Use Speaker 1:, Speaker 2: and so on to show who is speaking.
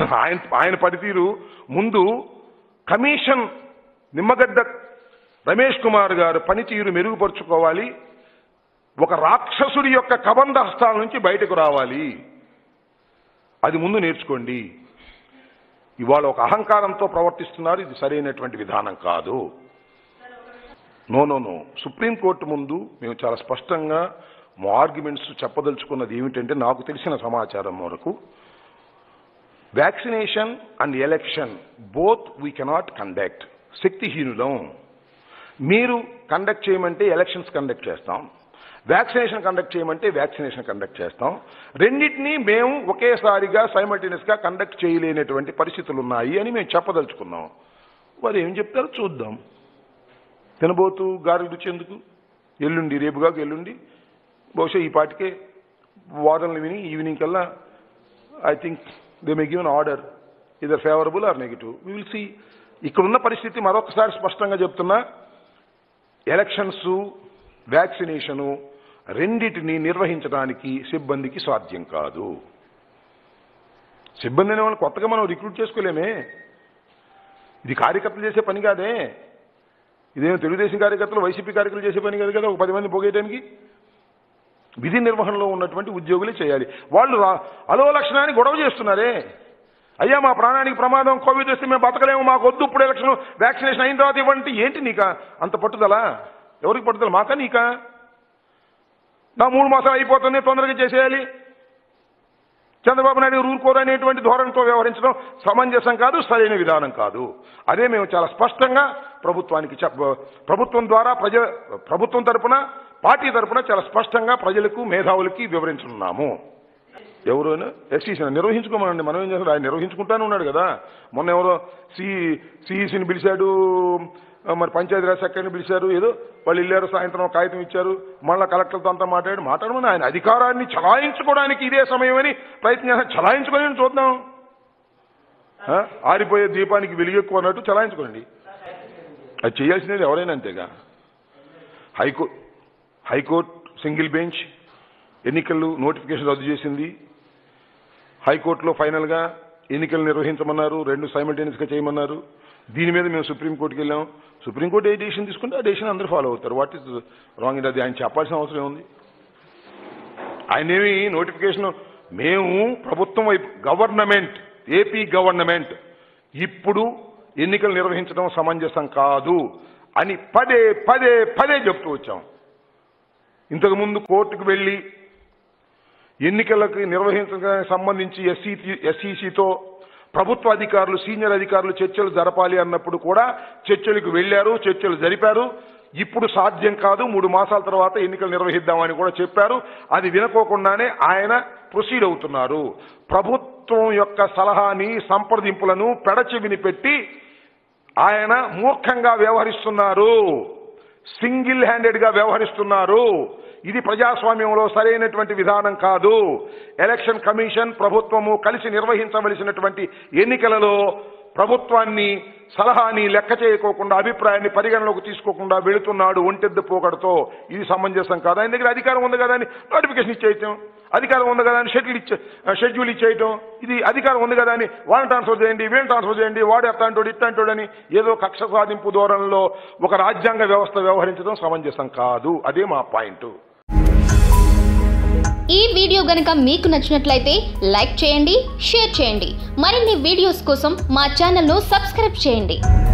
Speaker 1: ఆయన ఆయన పనితీరు ముందు కమిషన్ నిమ్మగడ్డ రమేష్ కుమార్ గారు పనితీరు మెరుగుపరుచుకోవాలి ఒక రాక్షసుడి యొక్క కబంధ హస్తాల నుంచి బయటకు రావాలి అది ముందు నేర్చుకోండి ఇవాళ ఒక అహంకారంతో ప్రవర్తిస్తున్నారు ఇది సరైనటువంటి విధానం కాదు నో నో నో సుప్రీంకోర్టు ముందు మేము చాలా స్పష్టంగా మా ఆర్గ్యుమెంట్స్ చెప్పదలుచుకున్నది ఏమిటంటే నాకు తెలిసిన సమాచారం వరకు vaccination and election both we cannot conduct శక్తిహీనులం మీరు కండక్ట్ చేయమంటే ఎలక్షన్స్ కండక్ట్ చేస్తాం వ్యాక్సినేషన్ కండక్ట్ చేయమంటే వ్యాక్సినేషన్ కండక్ట్ చేస్తాం రెండింటినీ మేము ఒకేసారిగా సైమల్టేనియస్ గా కండక్ట్ చేయలేనటువంటి పరిస్థితులు ఉన్నాయి అని మేము చెప్పదలుచుకున్నాం వారు ఏం చెప్తారో చూద్దాం తినబోతూ గారి రుచి ఎందుకు ఎల్లుండి రేపుగా ఎల్లుండి బహుశా ఈ పాటికే వాదనలు విని ఈవినింగ్ కల్లా I think they may given order either favourable or negative we will see ఇక్కడున్న పరిస్థితి మరొకసారి స్పష్టంగా చెప్తున్నా ఎలక్షన్స్ వ్యాక్సినేషను రెండిటిని నిర్వహించడానికి సిబ్బందికి సాధ్యం కాదు సిబ్బంది అనే వాళ్ళని కొత్తగా మనం రిక్రూట్ చేసుకోలేమే ఇది కార్యకర్తలు చేసే పని కాదే ఇదేమో తెలుగుదేశం కార్యకర్తలు వైసీపీ కార్యకర్తలు చేసే పని కాదు కదా ఒక పది మంది పోగేయడానికి విధి నిర్వహణలో ఉన్నటువంటి ఉద్యోగులే చేయాలి వాళ్ళు రా- అలో లక్షణాన్ని గొడవ చేస్తున్నారే అయ్యా మా ప్రాణానికి ప్రమాదం కోవిడ్ వస్తే మేము బతకలేము మాకు వద్దు ఇప్పుడు ఎలక్షన్ వ్యాక్సినేషన్ అయిన తర్వాత ఇవ్వండి ఏంటి నీకా అంత పట్టుదల ఎవరికి పట్టుదల మాకా నీకా నా మూడు మాసాలు అయిపోతుంది తొందరగా చేసేయాలి చంద్రబాబు నాయుడు ఊరుకోరనేటువంటి ధోరణితో వ్యవహరించడం సమంజసం కాదు సరైన విధానం కాదు అదే మేము చాలా స్పష్టంగా ప్రభుత్వానికి చెప్ప ప్రభుత్వం ద్వారా ప్రజ ప్రభుత్వం తరపున పార్టీ తరపున చాలా స్పష్టంగా ప్రజలకు మేధావులకి వివరించున్నాము ఎవరైనా ఎస్సీసీ నిర్వహించుకోమనండి మనం ఏం చేస్తాం ఆయన నిర్వహించుకుంటానే ఉన్నాడు కదా మొన్న ఎవరో సి సిఈసిని పిలిచాడు ఆ, మరి పంచాయతీరాజ్ సెక్రటరీని పిలిచారు ఏదో వాళ్ళు వెళ్ళారు సాయంత్రం ఒక కాగితం ఇచ్చారు మళ్ళా కలెక్టర్తో అంతా మాట్లాడి మాట్లాడమని ఆయన అధికారాన్ని చలాయించుకోవడానికి ఇదే సమయమని ప్రయత్నం చేస్తారు చలాయించుకొని చూద్దాం ఆ, ఆరిపోయే దీపానికి వెలుగెక్కువ అన్నట్టు చలాయించుకోండి అది చేయాల్సినది ఎవరైనా అంతేగా హైకోర్టు హైకోర్టు సింగిల్ బెంచ్ ఎన్నికలు నోటిఫికేషన్ రద్దు చేసింది హైకోర్టులో ఫైనల్గా ఎన్నికలు నిర్వహించమన్నారు రెండు సైమల్టేనియస్గా చేయమన్నారు దీని మీద మేము సుప్రీంకోర్టుకి వెళ్ళాం సుప్రీంకోర్టు ఏ డెసిషన్ తీసుకుంటే ఆ డెసిషన్ అందరూ ఫాలో అవుతారు వాట్ ఇస్ రాంగ్ ఇది అది ఆయన చెప్పాల్సిన అవసరం ఉంది ఆయనేమి నోటిఫికేషన్ మేము ప్రభుత్వం వైపు గవర్నమెంట్ ఏపీ గవర్నమెంట్ ఇప్పుడు ఎన్నికలు నిర్వహించడం సమంజసం కాదు అని పదే పదే పదే చెప్తూ వచ్చాం ఇంతకు ముందు కోర్టుకు వెళ్లి ఎన్నికలకు నిర్వహించడానికి సంబంధించి ఎస్సీ ఎస్ఈసితో ప్రభుత్వ అధికారులు సీనియర్ అధికారులు చర్చలు జరపాలి అన్నప్పుడు కూడా చర్చలకు వెళ్లారు చర్చలు జరిపారు ఇప్పుడు సాధ్యం కాదు మూడు మాసాల తర్వాత ఎన్నికలు నిర్వహిద్దామని కూడా చెప్పారు అది వినుకోకుండానే ఆయన ప్రొసీడ్ అవుతున్నారు ప్రభుత్వం యొక్క సలహాని సంప్రదింపులను పెడచెవిని పెట్టి ఆయన మూర్ఖంగా వ్యవహరిస్తున్నారు సింగిల్ హ్యాండెడ్ గా వ్యవహరిస్తున్నారు ఇది ప్రజాస్వామ్యంలో సరైనటువంటి విధానం కాదు ఎలక్షన్ కమిషన్ ప్రభుత్వము కలిసి నిర్వహించవలసినటువంటి ఎన్నికలలో ప్రభుత్వాన్ని సలహాని లెక్క చేయకోకుండా అభిప్రాయాన్ని పరిగణలోకి తీసుకోకుండా వెళుతున్నాడు ఒంటెద్దు పోకడతో ఇది సమంజసం కాదు ఆయన దగ్గర అధికారం ఉంది కదా అని నోటిఫికేషన్ ఇచ్చేయటం అధికారం ఉంది కదా అని షెడ్యూల్ ఇచ్చే షెడ్యూల్ ఇచ్చేయటం ఇది అధికారం ఉంది కదా అని వాళ్ళని ట్రాన్స్ఫర్ చేయండి వీళ్ళని ట్రాన్స్ఫర్ చేయండి వాడు ఎట్లాంటోడు ఇట్లాంటోడు అని ఏదో కక్ష సాధింపు ధోరణిలో ఒక రాజ్యాంగ వ్యవస్థ వ్యవహరించడం సమంజసం కాదు అదే మా పాయింట్
Speaker 2: ఈ వీడియో గనుక మీకు నచ్చినట్లయితే లైక్ చేయండి షేర్ చేయండి మరిన్ని వీడియోస్ కోసం మా ఛానల్ను సబ్స్క్రైబ్ చేయండి